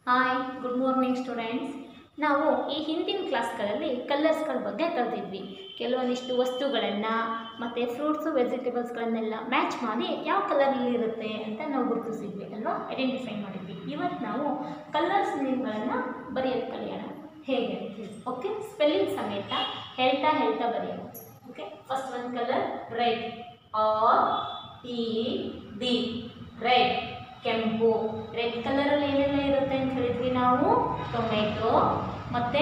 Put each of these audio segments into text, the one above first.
hi good morning students ನಾವು ಈ ಹಿಂದಿನ ಕ್ಲಾಸ್ಗಳಲ್ಲಿ ಕಲರ್ಸ್ಗಳ ಬಗ್ಗೆ ಕಲ್ತಿದ್ವಿ ಕೆಲವೊಂದಿಷ್ಟು ವಸ್ತುಗಳನ್ನು ಮತ್ತು ಫ್ರೂಟ್ಸು ವೆಜಿಟೇಬಲ್ಸ್ಗಳನ್ನೆಲ್ಲ ಮ್ಯಾಚ್ ಮಾಡಿ ಯಾವ ಕಲರಲ್ಲಿ ಇರುತ್ತೆ ಅಂತ ನಾವು ಗುರುತಿಸಿದ್ವಿ ಅಲ್ವಾ ಐಡೆಂಟಿಫೈ ಮಾಡಿದ್ವಿ ಇವತ್ತು ನಾವು ಕಲರ್ಸ್ ನೇಮ್ಗಳನ್ನು ಬರೆಯೋದು ಕಲಿಯೋಣ ಹೇಗೆ ಅಂತ ಹೇಳಿ ಓಕೆ ಸ್ಪೆಲ್ಲಿಂಗ್ ಸಮೇತ ಹೇಳ್ತಾ ಹೇಳ್ತಾ ಬರೆಯೋಣ ಓಕೆ ಫಸ್ಟ್ ಒಂದು colour red R T D red ಕೆಂಪು ರೆಡ್ ಕಲರಲ್ಲಿ ಏನೆಲ್ಲ ಇರುತ್ತೆ ಅಂತ ಹೇಳಿದ್ವಿ ನಾವು ಟೊಮೆಟೊ ಮತ್ತು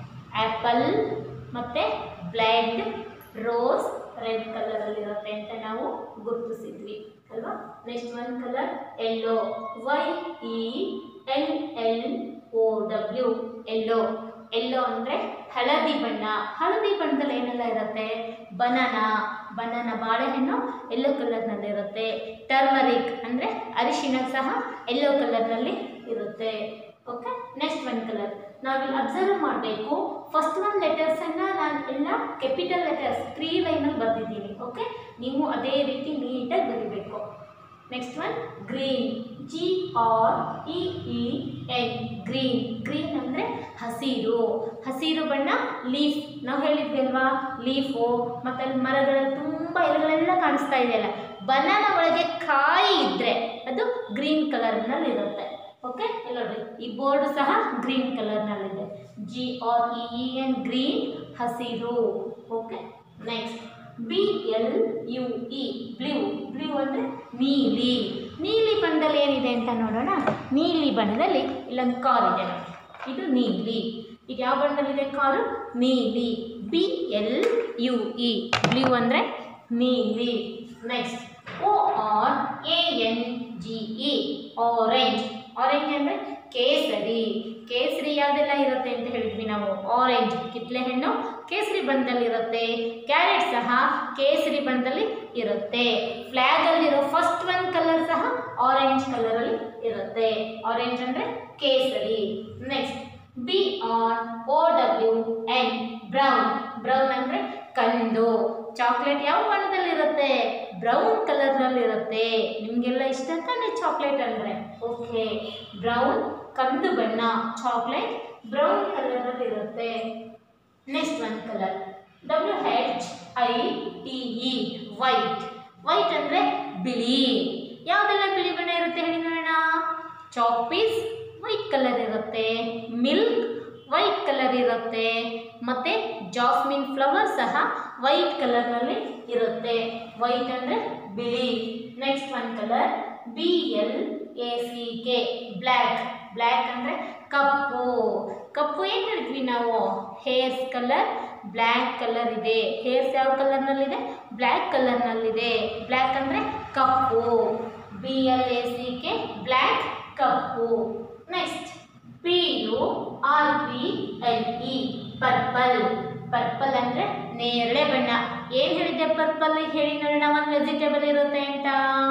ಆ್ಯಪಲ್ ಮತ್ತು ಬ್ಲೆಡ್ ರೋಸ್ ರೆಡ್ ಕಲರಲ್ಲಿ ಇರುತ್ತೆ ಅಂತ ನಾವು ಗುರುತಿಸಿದ್ವಿ ಅಲ್ವಾ next one colour yellow Y E L L O W yellow yellow ಅಂದರೆ ಹಳದಿ ಬಣ್ಣ ಹಳದಿ ಬಣ್ಣದಲ್ಲಿ ಏನೆಲ್ಲ ಇರುತ್ತೆ ಬನಾನಾ ಬನಾನಾ ಬಾಳೆಹಣ್ಣು ಎಲ್ಲೋ ಕಲರ್ನಲ್ಲಿ ಇರುತ್ತೆ ಟರ್ಮರಿಕ್ ಅಂದರೆ ಅರಿಶಿಣ ಸಹ ಎಲ್ಲೋ ಕಲರ್ನಲ್ಲಿ ಇರುತ್ತೆ ಓಕೆ ನೆಕ್ಸ್ಟ್ ಒನ್ ಕಲರ್ ನಾವಿಲ್ಲಿ ಅಬ್ಸರ್ವ್ ಮಾಡಬೇಕು ಫಸ್ಟ್ ಒನ್ ಲೆಟರ್ಸನ್ನು ನಾನು ಎಲ್ಲ ಕೆಪಿಟಲ್ ಲೆಟರ್ಸ್ ತ್ರೀ ಲೈನಲ್ಲಿ ಬರೆದಿದ್ದೀನಿ ಓಕೆ ನೀವು ಅದೇ ರೀತಿ ನೀಟಾಗಿ ಬರೀಬೇಕು next one green G R E E N green green ಅಂದರೆ ಹಸಿರು ಹಸಿರು ಬಣ್ಣ ಲೀಫ್ ನಾವು ಹೇಳಿದ್ವಿ ಅಲ್ವಾ ಲೀಫು ಮತ್ತು ಅಲ್ಲಿ ಮರಗಳಲ್ಲಿ ತುಂಬ ಎಲೆಗಳೆಲ್ಲ ಕಾಣಿಸ್ತಾ ಇದೆಯಲ್ಲ ಬನಾನ ಒಳಗೆ ಕಾಯಿ ಇದ್ದರೆ ಅದು ಗ್ರೀನ್ ಕಲರ್ನಲ್ಲಿ ಇರುತ್ತೆ ಓಕೆ ಇಲ್ಲ ನೋಡ್ರಿ ಈ ಬೋರ್ಡ್ ಸಹ ಗ್ರೀನ್ ಕಲರ್ನಲ್ಲಿದೆ G R E E N green ಹಸಿರು okay next B L U E blue blue ಅಂದರೆ ನೀಲಿ ನೀಲಿ ಬಣ್ಣದಲ್ಲಿ ಏನಿದೆ ಅಂತ ನೋಡೋಣ ನೀಲಿ ಬಣ್ಣದಲ್ಲಿ ಇಲ್ಲೊಂದು ಕಾರ್ ಇದೆ ನೋಡಿ ಇದು ನೀಲಿ ಇದು ಯಾವ ಬಣ್ಣದಲ್ಲಿದೆ ಕಾರು ನೀಲಿ B L U E blue ಅಂದರೆ ನೀಲಿ next O R A N G E orange orange ಅಂದರೆ ಕೇಸರಿ ಕೇಸರಿ ಯಾವುದೆಲ್ಲ ಇರುತ್ತೆ ಅಂತ ಹೇಳಿದ್ವಿ ನಾವು ಆರೆಂಜ್ ಕಿತ್ಲೆ ಹಣ್ಣು ಕೇಸರಿ ಬಣ್ಣದಲ್ಲಿರುತ್ತೆ ಕ್ಯಾರೆಟ್ ಸಹ ಕೇಸರಿ ಬಣ್ಣದಲ್ಲಿ ಇರುತ್ತೆ ಫ್ಲ್ಯಾಗಲ್ಲಿರೋ ಫಸ್ಟ್ ಒನ್ ಕಲರ್ ಸಹ ಆರೆಂಜ್ ಕಲರಲ್ಲಿ ಇರುತ್ತೆ ಆರೆಂಜ್ ಅಂದರೆ ಕೇಸರಿ next B R O W N brown brown ಅಂದರೆ ಕಂದು ಚಾಕ್ಲೇಟ್ ಯಾವ ಬಣ್ಣದಲ್ಲಿರುತ್ತೆ ಬ್ರೌನ್ ಕಲರ್ನಲ್ಲಿರುತ್ತೆ ನಿಮಗೆಲ್ಲ ಇಷ್ಟ ತಾನೇ ಚಾಕ್ಲೇಟ್ ಅಂದರೆ ಓಕೆ ಬ್ರೌನ್ ಕಂದು ಬಣ್ಣ ಚಾಕ್ಲೇಟ್ ಬ್ರೌನ್ ಕಲರ್ನಲ್ಲಿರುತ್ತೆ next one colour W H I T E white white ಅಂದರೆ ಬಿಳಿ ಯಾವುದೆಲ್ಲ ಬಿಳಿ ಬಣ್ಣ ಇರುತ್ತೆ ಹೇಳಿ ನೋಡೋಣ ಚಾಕ್ ಪೀಸ್ ವೈಟ್ ಕಲರ್ ಇರುತ್ತೆ ಮಿಲ್ಕ್ ವೈಟ್ ಕಲರ್ ಇರುತ್ತೆ ಮತ್ತು ಜಾಸ್ಮಿನ್ ಫ್ಲವರ್ ಸಹ ವೈಟ್ ಕಲರ್ನಲ್ಲಿ ಇರುತ್ತೆ ವೈಟ್ ಅಂದರೆ ಬಿಳಿ next one colour B L A C K black black ಅಂದರೆ ಕಪ್ಪು ಕಪ್ಪು ಏನು ಹೇಳಿದ್ವಿ ನಾವು ಹೇರ್ಸ್ ಕಲರ್ ಬ್ಲ್ಯಾಕ್ ಕಲರ್ ಇದೆ ಹೇರ್ಸ್ ಯಾವ ಕಲರ್ನಲ್ಲಿದೆ ಬ್ಲ್ಯಾಕ್ ಕಲರ್ನಲ್ಲಿದೆ ಬ್ಲ್ಯಾಕ್ ಅಂದರೆ ಕಪ್ಪು B L A C K black ಕಪ್ಪು next P U R P L E purple purple ಅಂದರೆ ನೇರಳೆ ಬಣ್ಣ ಏನು ಹೇಳಿದ್ದೆ ಪರ್ಪಲ್ ಹೇಳಿ ನೋಡೋಣ ಒಂದು ವೆಜಿಟೇಬಲ್ ಇರುತ್ತೆ ಅಂತ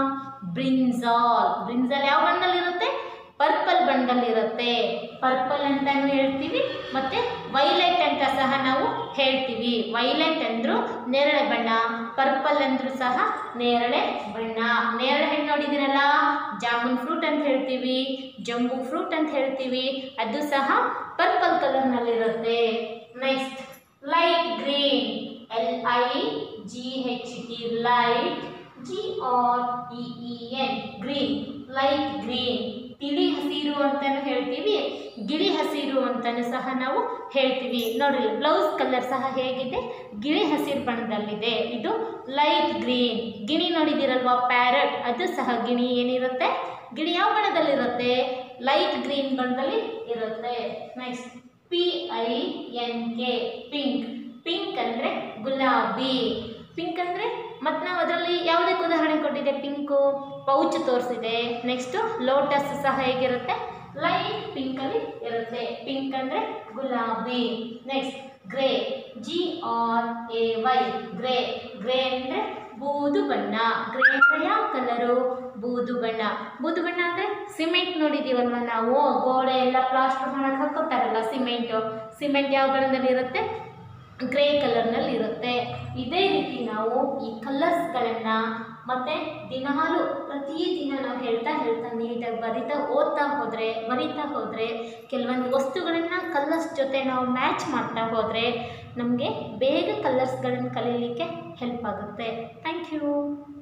ಬ್ರಿಂಜಾಲ್ ಬ್ರಿಂಜಾಲ್ ಯಾವ ಬಣ್ಣದಲ್ಲಿರುತ್ತೆ ಪರ್ಪಲ್ ಬಣ್ಣದಲ್ಲಿರುತ್ತೆ ಪರ್ಪಲ್ ಅಂತಾನು ಹೇಳ್ತೀವಿ ಮತ್ತು ವೈಲೆಟ್ ಅಂತ ಸಹ ನಾವು ಹೇಳ್ತೀವಿ ವೈಲೆಟ್ ಅಂದರೂ ನೇರಳೆ ಬಣ್ಣ ಪರ್ಪಲ್ ಅಂದರೂ ಸಹ ನೇರಳೆ ಬಣ್ಣ ನೇರಳೆ ಹಣ್ಣು ನೋಡಿದಿರಲ್ಲ ಜಾಮೂನ್ ಫ್ರೂಟ್ ಅಂತ ಹೇಳ್ತೀವಿ ಜಂಬೂ ಫ್ರೂಟ್ ಅಂತ ಹೇಳ್ತೀವಿ ಅದು ಸಹ ಪರ್ಪಲ್ ಕಲರ್ನಲ್ಲಿರುತ್ತೆ next light green L I G H T light G R E E N green light green ತಿಳಿ ಹಸಿರು ಅಂತಾನು ಹೇಳ್ತೀವಿ ಗಿಳಿ ಹಸಿರು ಅಂತಾನು ಸಹ ನಾವು ಹೇಳ್ತೀವಿ ನೋಡ್ರಿ ಬ್ಲೌಸ್ ಕಲರ್ ಸಹ ಹೇಗಿದೆ ಗಿಳಿ ಹಸಿರು ಬಣ್ಣದಲ್ಲಿದೆ ಇದು ಲೈಟ್ ಗ್ರೀನ್ ಗಿಣಿ ನೋಡಿದಿರಲ್ವಾ ಪ್ಯಾರಟ್ ಅದು ಸಹ ಗಿಣಿ ಏನಿರುತ್ತೆ ಗಿಣಿ ಯಾವ ಬಣ್ಣದಲ್ಲಿರುತ್ತೆ ಲೈಟ್ ಗ್ರೀನ್ ಬಣ್ಣದಲ್ಲಿ ಇರುತ್ತೆ next P I N K pink pink ಅಂದರೆ ಗುಲಾಬಿ ಪಿಂಕ್ ಅಂದರೆ ಮತ್ತು ನಾವು ಅದರಲ್ಲಿ ಯಾವುದಕ್ಕೆ ಉದಾಹರಣೆ ಕೊಟ್ಟಿದೆ ಪಿಂಕು ಪೌಚ್ ತೋರಿಸಿದೆ ನೆಕ್ಸ್ಟು ಲೋಟಸ್ ಸಹ ಹೇಗಿರುತ್ತೆ ಲೈಟ್ ಪಿಂಕಲ್ಲಿ ಇರುತ್ತೆ ಪಿಂಕ್ ಅಂದರೆ ಗುಲಾಬಿ next grey G R A Y grey grey ಅಂದರೆ ಬೂದು ಬಣ್ಣ ಗ್ರೇ ಅಂದರೆ ಯಾವ ಕಲರು ಬೂದು ಬಣ್ಣ ಬೂದು ಬಣ್ಣ ಅಂದರೆ ಸಿಮೆಂಟ್ ನೋಡಿದ್ದೀವಲ್ವ ನಾವು ಗೋಡೆ ಎಲ್ಲ ಪ್ಲಾಸ್ಟರ್ ಮಾಡಕ್ಕೆ ಹಾಕೋತಾರಲ್ಲ ಸಿಮೆಂಟು ಸಿಮೆಂಟ್ ಯಾವ ಬಣ್ಣದಲ್ಲಿ ಇರುತ್ತೆ ಗ್ರೇ ಕಲರ್ನಲ್ಲಿ ಇರುತ್ತೆ ಇದೇ ರೀತಿ ನಾವು ಈ ಕಲರ್ಸ್ಗಳನ್ನು ಮತ್ತು ದಿನಾಲು ಪ್ರತಿದಿನ ನಾವು ಹೇಳ್ತಾ ಹೇಳ್ತಾ ನೀಟಾಗಿ ಬರಿತಾ ಓದ್ತಾ ಹೋದರೆ ಬರಿತಾ ಹೋದರೆ ಕೆಲವೊಂದು ವಸ್ತುಗಳನ್ನು ಕಲರ್ಸ್ ಜೊತೆ ನಾವು ಮ್ಯಾಚ್ ಮಾಡ್ತಾ ಹೋದರೆ ನಮಗೆ ಬೇಗ ಕಲರ್ಸ್ಗಳನ್ನು ಕಲೀಲಿಕ್ಕೆ ಹೆಲ್ಪ್ ಆಗುತ್ತೆ ಥ್ಯಾಂಕ್ ಯು